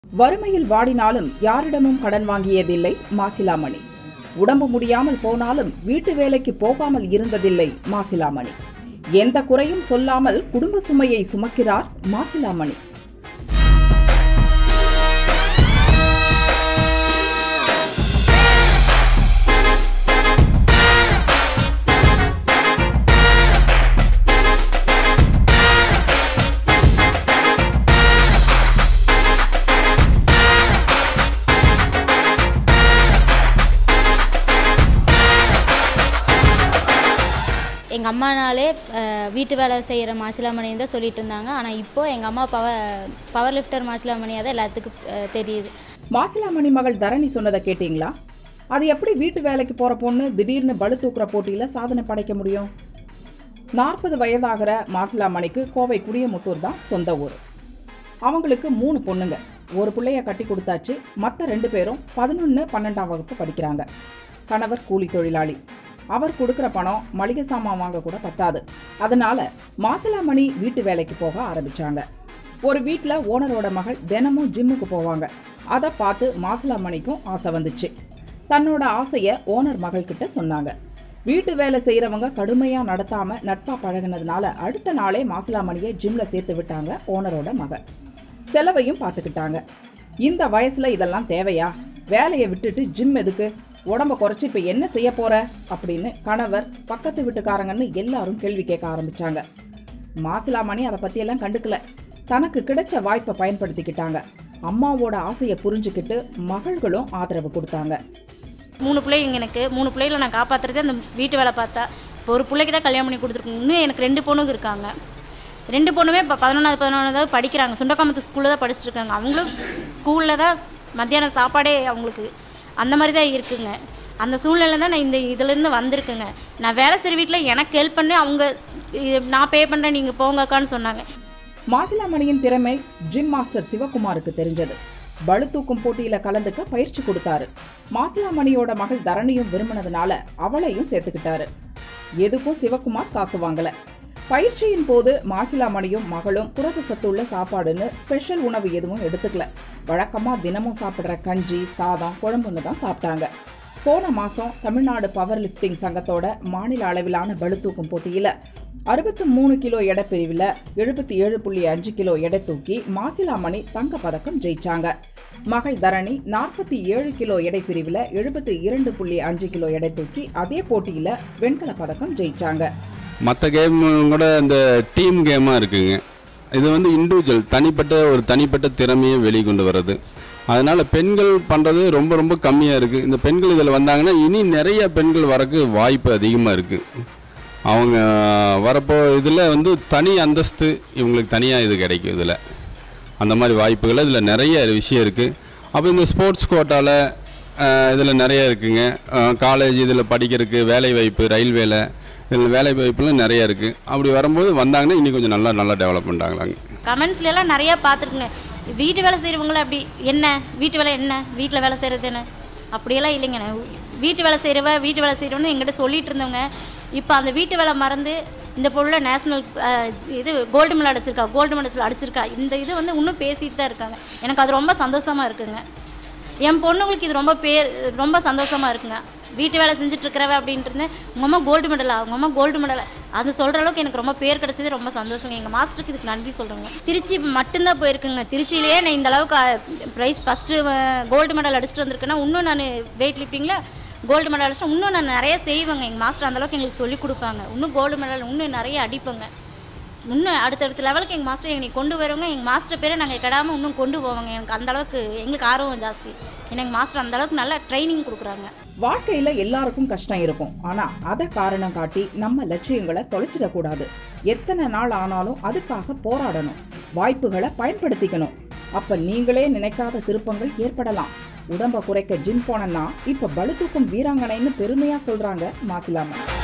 வறுமையில் வாடினாலும் யாரிடமும் கடன் வாங்கியதில்லை மாசிலாமணி உடம்பு முடியாமல் போனாலும் வீட்டு வேலைக்கு போகாமல் இருந்ததில்லை மாசிலாமணி எந்த குறையும் சொல்லாமல் குடும்ப சுமையை சுமக்கிறார் மாசிலாமணி எங்கள் அம்மானாலே அஹ், வீட்டு வேலை செய்கிற மாசிலாமணின்னு தான் சொல்லிட்டு இருந்தாங்க ஆனால் இப்போ எங்கள் அம்மா பவர் பவர் லிஃப்டர் மாசிலாமணியாக தான் எல்லாத்துக்கும் அஹ், தெரியுது மாசிலாமணி மகள் தரணி சொன்னதை கேட்டீங்களா அது எப்படி வீட்டு வேலைக்கு போற பொண்ணு திடீர்னு பளு தூக்குற போட்டியில சாதனை படைக்க முடியும் நாற்பது வயதாகிற மாசிலாமணிக்கு கோவை குடியமுத்தூர் தான் சொந்த ஊர் அவங்களுக்கு மூணு பொண்ணுங்க ஒரு பிள்ளைய கட்டி கொடுத்தாச்சு மற்ற ரெண்டு பேரும் பதினொன்று பன்னெண்டாம் வகுப்பு படிக்கிறாங்க கணவர் கூலி தொழிலாளி அவர் கொடுக்குற பணம் மளிகை சாமான் வாங்க கூட பத்தாது அதனால மாசிலாமணி வீட்டு வேலைக்கு போக ஆரம்பிச்சாங்க ஒரு வீட்டில் ஓனரோட மகள் தினமும் ஜிம்முக்கு போவாங்க அதை பார்த்து மாசிலாமணிக்கும் ஆசை வந்துச்சு தன்னோட ஆசையை ஓனர் மகள்கிட்ட சொன்னாங்க வீட்டு வேலை செய்யறவங்க கடுமையா நடத்தாம நட்பா பழகுனதுனால அடுத்த நாளே மாசிலாமணியை ஜிம்ல சேர்த்து விட்டாங்க ஓனரோட மகள் செலவையும் பார்த்துக்கிட்டாங்க இந்த வயசுல இதெல்லாம் தேவையா வேலையை விட்டுட்டு ஜிம் எதுக்கு உடம்ப குறைச்சு இப்ப என்ன செய்ய போற அப்படின்னு கணவர் பக்கத்து வீட்டுக்காரங்கன்னு எல்லாரும் கேள்வி கேட்க ஆரம்பிச்சாங்க மாசிலாமணி அதை பத்தியெல்லாம் கண்டுக்கல தனக்கு கிடைச்ச வாய்ப்பை பயன்படுத்திக்கிட்டாங்க அம்மாவோட ஆசையை புரிஞ்சுக்கிட்டு மகள்களும் ஆதரவு கொடுத்தாங்க மூணு பிள்ளைங்க எனக்கு மூணு பிள்ளைகளை நான் காப்பாற்றுறதே அந்த வீட்டு வேலை பார்த்தா இப்போ ஒரு பிள்ளைக்கு தான் கல்யாணம் பண்ணி கொடுத்துருக்கோம் இன்னும் எனக்கு ரெண்டு பொண்ணுங்க இருக்காங்க ரெண்டு பொண்ணுமே இப்போ பதினொன்றாவது பதினொன்றாவது படிக்கிறாங்க சுண்டக்காமத்து ஸ்கூலில் தான் படிச்சுட்டு இருக்காங்க அவங்களும் ஸ்கூலில் தான் மத்தியானம் சாப்பாடே அவங்களுக்கு அந்த மாதிரி தான் இருக்குங்க அந்த சூழ்நிலை தான் நான் இந்த இதுலேருந்து வந்திருக்கேங்க நான் வேலை செய்கிற வீட்டில் எனக்கு ஹெல்ப் பண்ணி அவங்க இது- நான் பே பண்ணுறேன் நீங்கள் போங்கக்கான்னு சொன்னாங்க மாசிலாமணியின் திறமை ஜிம் மாஸ்டர் சிவகுமாருக்கு தெரிஞ்சது பளு தூக்கும் போட்டியில கலந்துக்க பயிற்சி கொடுத்தாரு மாசிலாமணியோட மகள் தரணியும் விரும்பினதுனால அவளையும் சேர்த்துக்கிட்டாரு எதுக்கும் சிவகுமார் காசு வாங்கல பயிற்சியின் போது மாசிலாமணியும் மகளும் புரத சத்துள்ள சாப்பாடுன்னு ஸ்பெஷல் உணவு எதுவும் எடுத்துக்கல வழக்கமா தினமும் சாப்பிடுற கஞ்சி சாதம் குழம்புன்னு தான் சாப்பிட்டாங்க போன மாசம் தமிழ்நாடு பவர் லிஃப்டிங் சங்கத்தோட மாநில அளவிலான பளு தூக்கும் போட்டியில அறுபத்தி மூணு கிலோ எடை பிரிவில் எழுபத்தி ஏழு புள்ளி அஞ்சு கிலோ எடை தூக்கி மாசிலாமணி தங்க பதக்கம் ஜெயிச்சாங்க மகள் தரணி நாற்பத்தி ஏழு கிலோ எடை பிரிவில் எழுபத்தி இரண்டு புள்ளி அஞ்சு கிலோ எடை தூக்கி அதே போட்டியில வெண்கல பதக்கம் ஜெயிச்சாங்க மற்ற கேம் கூட இந்த டீம் கேமாக இருக்குங்க இது வந்து இண்டிவிஜுவல் தனிப்பட்ட ஒரு தனிப்பட்ட திறமையை வெளிக்கொண்டு வர்றது அதனால் பெண்கள் பண்ணுறது ரொம்ப ரொம்ப கம்மியாக இருக்குது இந்த பெண்கள் இதில் வந்தாங்கன்னா இனி நிறைய பெண்கள் வரக்கு வாய்ப்பு அதிகமாக இருக்குது அவங்க வரப்போ இதில் வந்து தனி அந்தஸ்து இவங்களுக்கு தனியாக இது கிடைக்கும் இதில் அந்த மாதிரி வாய்ப்புகள் இதில் நிறைய விஷயம் இருக்குது அப்போ இந்த ஸ்போர்ட்ஸ் கோட்டாவில் இதில் நிறைய இருக்குங்க காலேஜ் இதில் படிக்கிறதுக்கு வேலை வாய்ப்பு ரயில்வேல இதில் வேலை வாய்ப்புலாம் நிறைய இருக்குது அப்படி வரும்போது வந்தாங்கன்னா இன்னும் கொஞ்சம் நல்லா நல்லா டெவலப் பண்ணுறாங்களாங்க கமெண்ட்ஸ்ல எல்லாம் நிறைய பார்த்துருக்குங்க வீட்டு வேலை செய்கிறவங்கள அப்படி என்ன வீட்டு வேலை என்ன வீட்டில் வேலை செய்கிறது என்ன அப்படியெல்லாம் இல்லைங்க நான் வீட்டு வேலை செய்கிறவ வீட்டு வேலை செய்கிறவன்னு எங்கிட்ட சொல்லிட்டு இருந்தவங்க இப்போ அந்த வீட்டு வேலை மறந்து இந்த பொருளை நேஷ்னல் இது கோல்டு மெடல் அடிச்சிருக்கா கோல்டு மெடல் அடிச்சிருக்கா இந்த இது வந்து இன்னும் பேசிட்டு தான் இருக்காங்க எனக்கு அது ரொம்ப சந்தோஷமாக இருக்குங்க என் பொண்ணுங்களுக்கு இது ரொம்ப பேர் ரொம்ப சந்தோஷமாக இருக்குங்க வீட்டு வேலை செஞ்சுட்டு இருக்கிறவ அப்படின்ட்டு இருந்தேன் உங்கள் அம்மா கோல்டு மெடலா உங்கள் அம்மா கோல்டு மெடலா அது சொல்கிற அளவுக்கு எனக்கு ரொம்ப பேர் கிடச்சது ரொம்ப சந்தோஷங்க எங்கள் மாஸ்டருக்கு இதுக்கு நன்றி சொல்கிறேங்க திருச்சி மட்டும்தான் போயிருக்குங்க திருச்சியிலேயே நான் இந்த அளவுக்கு ப்ரைஸ் ஃபஸ்ட்டு கோல்டு மெடல் அடிச்சுட்டு வந்திருக்கேன்னா இன்னும் நான் வெயிட் லிஃப்டிங்கில் கோல்டு மெடல் அடிச்சுட்டு இன்னும் நான் நிறைய செய்வேங்க எங்கள் மாஸ்டர் அந்த அளவுக்கு எங்களுக்கு சொல்லி கொடுப்பாங்க இன்னும் கோல்டு மெடல் இன்னும் நிறைய அடிப்பேங்க இன்னும் அடுத்தடுத்த லெவலுக்கு எங்கள் மாஸ்டர் எங்களை கொண்டு வருவாங்க எங்கள் மாஸ்டர் பேரை நாங்கள் கெடாமல் இன்னும் கொண்டு போவாங்க எனக்கு அந்த அளவுக்கு எங்களுக்கு ஆர்வம் ஜாஸ்தி ஏன்னா எங்கள் மாஸ்டர் அந்த அளவுக்கு நல்லா ட்ரைனிங் கொடுக்குறாங்க வாழ்க்கையில எல்லாருக்கும் கஷ்டம் இருக்கும் ஆனா அதை காரணம் காட்டி நம்ம லட்சியங்களை தொலைச்சிடக்கூடாது எத்தனை நாள் ஆனாலும் அதுக்காக போராடணும் வாய்ப்புகளை பயன்படுத்திக்கணும் அப்ப நீங்களே நினைக்காத திருப்பங்கள் ஏற்படலாம் உடம்ப குறைக்க ஜிம் போனேன்னா இப்ப பளு தூக்கும் வீராங்கனைன்னு பெருமையா சொல்றாங்க மாசிலாமன்